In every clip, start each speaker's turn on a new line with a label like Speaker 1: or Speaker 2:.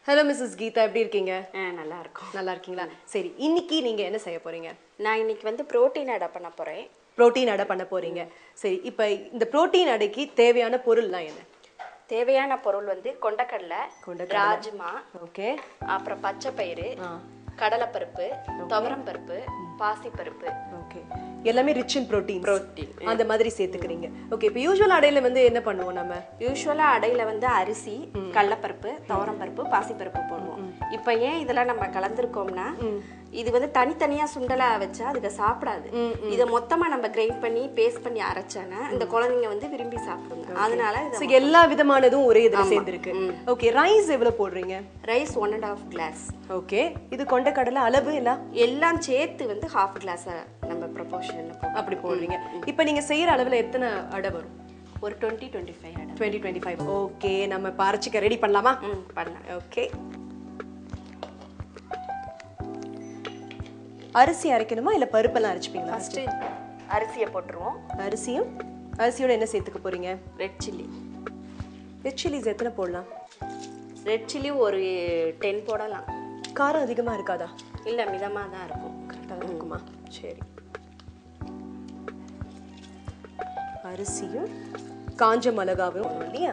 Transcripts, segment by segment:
Speaker 1: Hello Mrs Geetha எப்படி இருக்கீங்க
Speaker 2: ஆ நல்லா இருக்கும்
Speaker 1: நல்லா இருக்கீங்களா சரி இன்னைக்கு நீங்க என்ன செய்ய போறீங்க
Speaker 2: நான் இன்னைக்கு வந்து புரோட்டீன் அடை பண்ண போறேன்
Speaker 1: புரோட்டீன் அடை பண்ண போறீங்க சரி இப்போ இந்த புரோட்டீன் அடைக்கு தேவையான பொருள்லாம் என்ன
Speaker 2: தேவையான பொருள் வந்து கொண்டக்கடலை
Speaker 1: கொண்டைக்கடலை.
Speaker 2: ராஜ்மா
Speaker 1: ஓகே
Speaker 2: அப்புறம் பச்சை பயிறு
Speaker 1: ஆ
Speaker 2: கடலைப்பருப்பு துவரம் பருப்பு பாசிப்பருப்பு
Speaker 1: ஓகே எல்லாமே ரிச் இன் புரோட்டீன்
Speaker 2: புரோட்டீன்
Speaker 1: அந்த மாதிரி சேர்த்துக்கிறீங்க ஓகே இப்போ யூஸ்வல் அடையில வந்து என்ன பண்ணுவோம் நம்ம
Speaker 2: யூஸ்வலாக அடையில வந்து அரிசி கடலைப்பருப்பு துவரம் பருப்பு பாசிப்பருப்பு போடுவோம் இப்போ ஏன் இதெல்லாம் நம்ம கலந்துருக்கோம்னா இது வந்து தனித்தனியா சுண்டலா வச்சா அதுக்கு சாப்பிடாது இதை மொத்தமா நம்ம கிரைண்ட் பண்ணி பேஸ்ட் பண்ணி அரைச்சானா இந்த குழந்தைங்க வந்து விரும்பி சாப்பிடுங்க அதனால
Speaker 1: ஸோ எல்லா விதமானதும் ஒரே இதுல சேர்ந்துருக்கு ஓகே ரைஸ் எவ்வளவு போடுறீங்க
Speaker 2: rice one and half glass
Speaker 1: okay இது கொண்டைக்கடலை அளவு எல்லாம்
Speaker 2: எல்லாம் சேர்த்து வந்து ஹாஃப் கிளாஸ் நம்ம ப்ரொபோர்ஷனில்
Speaker 1: அப்படி போடுறீங்க இப்போ நீங்க செய்யற அளவுல எத்தனை அடை வரும்
Speaker 2: ஒரு டுவெண்ட்டி டுவெண்ட்டி ஃபைவ் ஆடம்
Speaker 1: டுவெண்ட்டி டுவெண்ட்டி ஃபைவ் ஓகே நம்ம இப்போ அரைச்சிக்க ரெடி பண்ணலாமா
Speaker 2: ம் பண்ணலாம்
Speaker 1: ஓகே அரிசி அரைக்கணுமா இல்ல பருப்பெல்லாம் அரைச்சிப்பீங்களா
Speaker 2: ஃபஸ்ட்டு அரிசியை போட்டுருவோம்
Speaker 1: அரிசியும் அரிசியோட என்ன சேர்த்துக்க போறீங்க
Speaker 2: ரெட் சில்லி
Speaker 1: ரெட் சில்லிஸ் எத்தனை போடலாம்
Speaker 2: ரெட் சில்லி ஒரு டென் போடலாம்
Speaker 1: காரம் அதிகமா இருக்காதா
Speaker 2: இல்லை மிதமாக தான் இருக்கும்
Speaker 1: கரெக்டாக தான் இருக்குமா சரி அரிசியும் காஞ்ச மிளகாவும் வரும் இல்லையா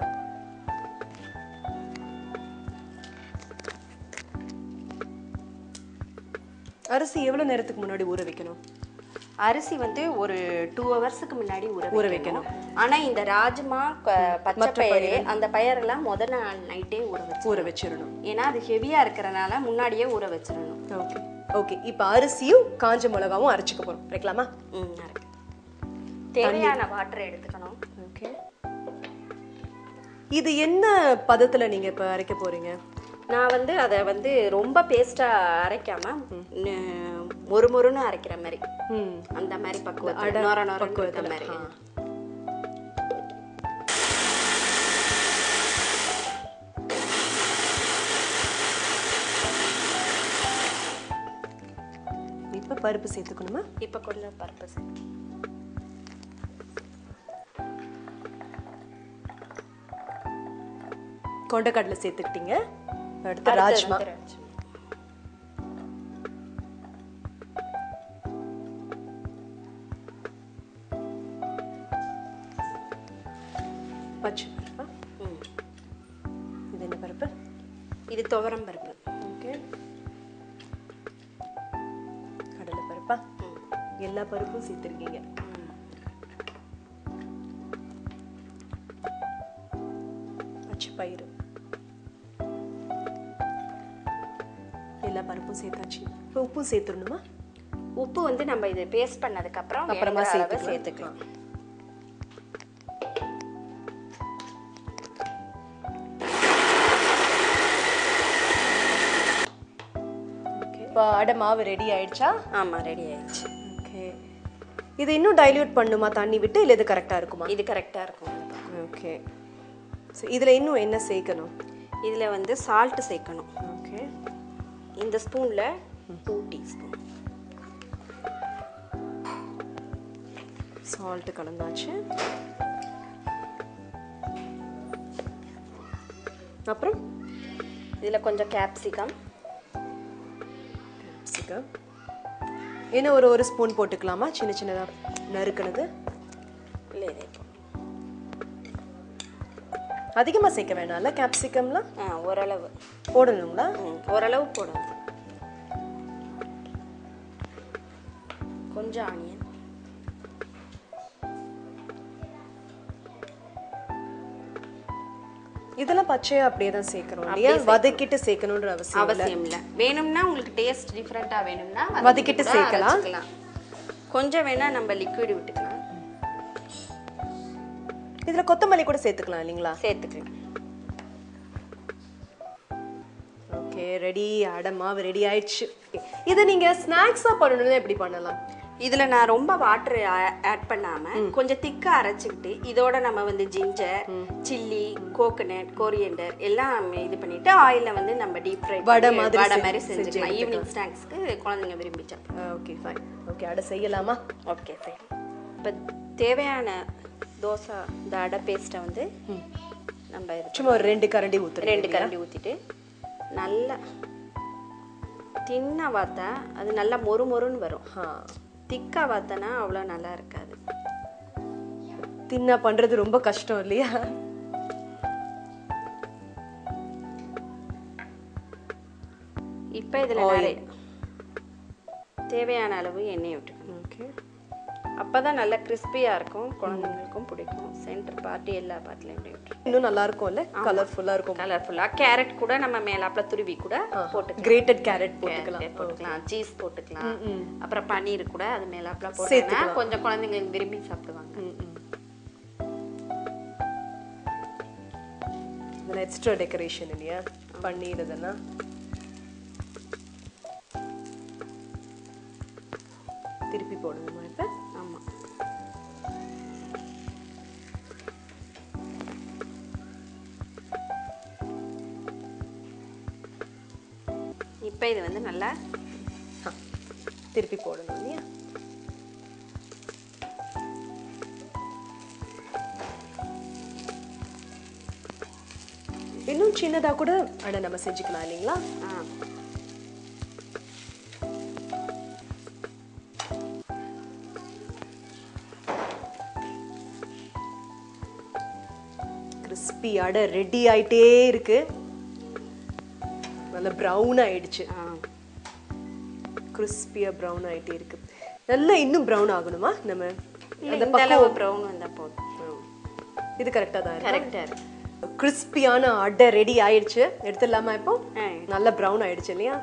Speaker 1: அரிசி எவ்வளவு நேரத்துக்கு முன்னாடி ஊற வைக்கணும்
Speaker 2: அரிசி வந்து ஒரு டூ ஹவர்ஸுக்கு முன்னாடி ஊற
Speaker 1: ஊற
Speaker 2: வைக்கணும் ஆனா இந்த ராஜ்மா க- பச்சை பயிறு அந்த பயிரெல்லாம் முத நாள் நைட்டே ஊற வச்சு
Speaker 1: ஊற வச்சிடணும்
Speaker 2: ஏன்னா அது ஹெவியா இருக்கிறனால முன்னாடியே ஊற வச்சிடணும்
Speaker 1: ஓகே ஓகே இப்போ அரிசியும் காஞ்ச மிளகாவும் அரைச்சிக்க போறோம் வைக்கலாமா
Speaker 2: ம் இருக்கு. தேவையான வாட்டர் எடுத்துக்கணும்
Speaker 1: ஓகே இது என்ன பதத்துல நீங்க இப்ப அரைக்க போறீங்க
Speaker 2: நான் வந்து அதை வந்து ரொம்ப பேஸ்டா அரைக்காம ந- மொறு மொறுன்னு அரைக்கிற மாதிரி
Speaker 1: ம்
Speaker 2: அந்த மாதிரி பக்குவம் நொர நொர இருக்கிற மாதிரி
Speaker 1: இப்ப பருப்பு சேர்த்துக்கணுமா
Speaker 2: இப்போ கொஞ்சம் பர்பஸ்
Speaker 1: கொண்டைக்கடலை சேர்த்துக்கிட்டீங்க அடுத்து ராஜ்மா பச்சை பருப்பா
Speaker 2: ம்.
Speaker 1: இது என்ன பருப்பு
Speaker 2: இது துவரம் பருப்பு
Speaker 1: ஓகே கடலை பருப்பா எல்லா பருப்பும் சேர்த்துருக்கீங்க பச்சை பயிறு எல்லா பருப்பும் சேர்த்தாச்சு இப்போ உப்பு சேர்த்துடணுமா
Speaker 2: உப்பு வந்து நம்ம இது பேஸ்ட் பண்ணதுக்கு அப்புறம்
Speaker 1: அப்புறமா
Speaker 2: வேணுங்கிற அளவு
Speaker 1: சேர்த்துக்கலாம்.
Speaker 2: சேர்த்துக்கலாம்
Speaker 1: ஓகே இப்போ அடை மாவு ரெடி ஆயிடுச்சா
Speaker 2: ஆமா ரெடி ஆயிடுச்சு
Speaker 1: ஓகே இது இன்னும் டைல்யூட் பண்ணுமா தண்ணி விட்டு இல்லை இது கரெக்டாக இருக்குமா
Speaker 2: இது கரெக்டா இருக்கும்
Speaker 1: ஓகே ஸோ இதில் இன்னும் என்ன சேர்க்கணும்
Speaker 2: இதுல வந்து சால்ட் சேர்க்கணும்
Speaker 1: ஓகே
Speaker 2: இந்த ஸ்பூன்ல டூ டீஸ்பூன்
Speaker 1: சால்ட் கலந்தாச்சு அப்புறம்
Speaker 2: இதுல கொஞ்சம் கேப்சிகம்
Speaker 1: கேப்சிகம் இன்னும் ஒரு ஒரு ஸ்பூன் போட்டுக்கலாமா சின்ன சின்னதாக நறுக்குனது
Speaker 2: இல்லை இதே போதும்.
Speaker 1: அதிகமாக சேர்க்க வேணாம்ல கேப்சிகம்லாம்
Speaker 2: ஆ ஓரளவு
Speaker 1: போடணுங்களா
Speaker 2: ம், ஓரளவு போடணும் கொஞ்சம் ஆனியன்
Speaker 1: இதெல்லாம் பச்சையா அப்படியே தான் சேர்க்கணும் இல்லையா வதக்கிட்டு சேர்க்கணுன்ற அவசியம் இல்ல.
Speaker 2: அவசியம் இல்லை வேணும்னா உங்களுக்கு டேஸ்ட் டிஃப்ரெண்ட்டாக வேணும்னா
Speaker 1: வதக்கிட்டு
Speaker 2: கூட
Speaker 1: சேர்க்கலாம்.
Speaker 2: அரைச்சுக்கலாம். கொஞ்சம் வேணா நம்ம லிக்விட் விட்டுக்கலாம்
Speaker 1: இதுல கொத்தமல்லி கூட சேர்த்துக்கலாம் இல்லைங்களா
Speaker 2: சேர்த்துக்கலாம்
Speaker 1: ஓகே ரெடி அடை மாவு ரெடி ஆயிடுச்சு Okay. இதை நீங்க ஸ்நாக்ஸா பண்ணணும்னா எப்படி பண்ணலாம்
Speaker 2: இதுல நான் ரொம்ப வாட்டர் ஆட் பண்ணாம கொஞ்சம் திக்கா அரைச்சுக்கிட்டு இதோட நம்ம வந்து ஜிஞ்சர் சில்லி கோகனட் கோரியண்டர் எல்லாம் இது பண்ணிட்டு ஆயில்ல வந்து நம்ம டீப் ஃப்ரை
Speaker 1: வடை மாதிரி
Speaker 2: வடை
Speaker 1: செஞ்சு-
Speaker 2: மாதிரி
Speaker 1: செஞ்சு
Speaker 2: செஞ்சுக்கலாம் ஈவினிங் ஸ்நாக்ஸ்க்கு குழந்தைங்க விரும்பி சாப்பிடுவாங்க
Speaker 1: ஓகே ஃபைன் ஓகே அடை செய்யலாமா
Speaker 2: ஓகே ஃபைன் இப்போ தேவையான தோசை இந்த அடை பேஸ்ட்டை வந்து நம்ம இது
Speaker 1: சும்மா ஒரு ரெண்டு கரண்டி ஊத்துறேன்
Speaker 2: ரெண்டு கரண்டி ஊற்றிட்டு நல்லா தின்னா வாத்தா அது நல்லா மொறு மொறுன்னு வரும்
Speaker 1: ஆ
Speaker 2: திக்கா வாத்தனா அவ்வளோ நல்லா இருக்காது
Speaker 1: தின்னா பண்றது ரொம்ப கஷ்டம் இல்லையா
Speaker 2: இப்போ இதில் நிறைய தேவையான அளவு எண்ணெய் விட்டுக்கணும்
Speaker 1: ஓகே
Speaker 2: அப்போ தான் நல்லா கிறிஸ்பியாக இருக்கும் குழந்தைங்களுக்கும் பிடிக்கும் சென்டர் பார்ட்டி எல்லா பார்ட்டிலையும் இப்படி விட்டுரும்
Speaker 1: இன்னும் நல்லா இருக்கும்ல கலர்ஃபுல்லா இருக்கும்
Speaker 2: கலர்ஃபுல்லாக கேரட் கூட நம்ம மேலாப்புல துருவி கூட போட்டுக்கலாம்
Speaker 1: கிரேட்டட் கேரட் போட்டுக்கலாம்
Speaker 2: Carrot போட்டுக்கலாம் சீஸ் போட்டுக்கலாம் அப்புறம் பன்னீர் கூட அது மேலாப்புல போட்டோம்னா
Speaker 1: சேர்த்துக்கலாம்.
Speaker 2: கொஞ்சம் குழந்தைங்களுக்கு விரும்பி சாப்பிடுவாங்க
Speaker 1: இதெல்லாம் எக்ஸ்ட்ரா டெக்கரேஷன் இல்லையா பன்னீர் இதெல்லாம் திருப்பி போடணுமா இப்ப
Speaker 2: ஆமா இப்போ இது வந்து நல்லா
Speaker 1: ஆ, திருப்பி போடணும் இல்லையா இன்னும் சின்னதா கூட அடை நம்ம செஞ்சுக்கலாம் இல்லைங்களா
Speaker 2: ஆ
Speaker 1: கிறிஸ்பி அடை ரெடி ஆயிட்டே இருக்கு நல்ல ப்ரௌன் ஆயிடுச்சு
Speaker 2: ஆ
Speaker 1: கிறிஸ்பியா ப்ரௌன் ஆயிட்டே இருக்கு நல்லா இன்னும் ப்ரௌன் ஆகணுமா நம்ம
Speaker 2: இல்ல,
Speaker 1: அந்த
Speaker 2: இந்த அளவு ப்ரௌன் வந்தா போதும்
Speaker 1: இது கரெக்டா தான் இருக்கு
Speaker 2: கரெக்டாக இருக்கு
Speaker 1: கிறிஸ்பியான அடை ரெடி ஆயிடுச்சு எடுத்துடலாமா இப்போ
Speaker 2: ஆ
Speaker 1: நல்ல ப்ரௌன் ஆயிடுச்சு இல்லையா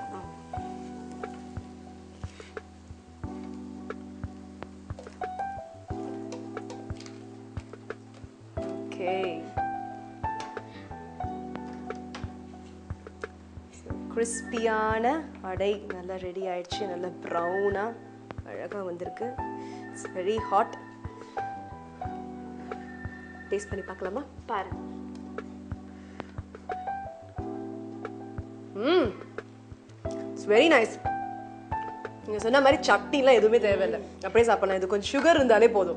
Speaker 1: ஓகே கிறிஸ்பியான அடை நல்லா ரெடி ஆயிடுச்சு நல்லா ப்ரௌனா அழகா வந்திருக்கு இட்ஸ் வெரி ஹாட் டேஸ்ட் பண்ணி பார்க்கலாமா
Speaker 2: பாருங்க
Speaker 1: ம் இட்ஸ் வெரி நைஸ் நீங்க சொன்ன மாதிரி சட்னிலாம் எதுவுமே தேவையில்லை அப்படியே சாப்பிடலாம் இது கொஞ்சம் சுகர் இருந்தாலே போதும்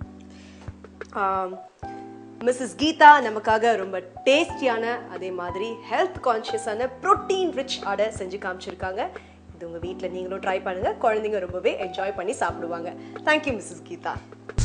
Speaker 1: மிஸ்ஸஸ் கீதா நமக்காக ரொம்ப டேஸ்டியான அதே மாதிரி ஹெல்த் கான்ஷியஸான ப்ரோட்டீன் ரிச் அடை செஞ்சு காமிச்சிருக்காங்க இது உங்கள் வீட்டில் நீங்களும் ட்ரை பண்ணுங்க குழந்தைங்க ரொம்பவே என்ஜாய் பண்ணி சாப்பிடுவாங்க தேங்க்யூ மிஸ்ஸஸ் கீதா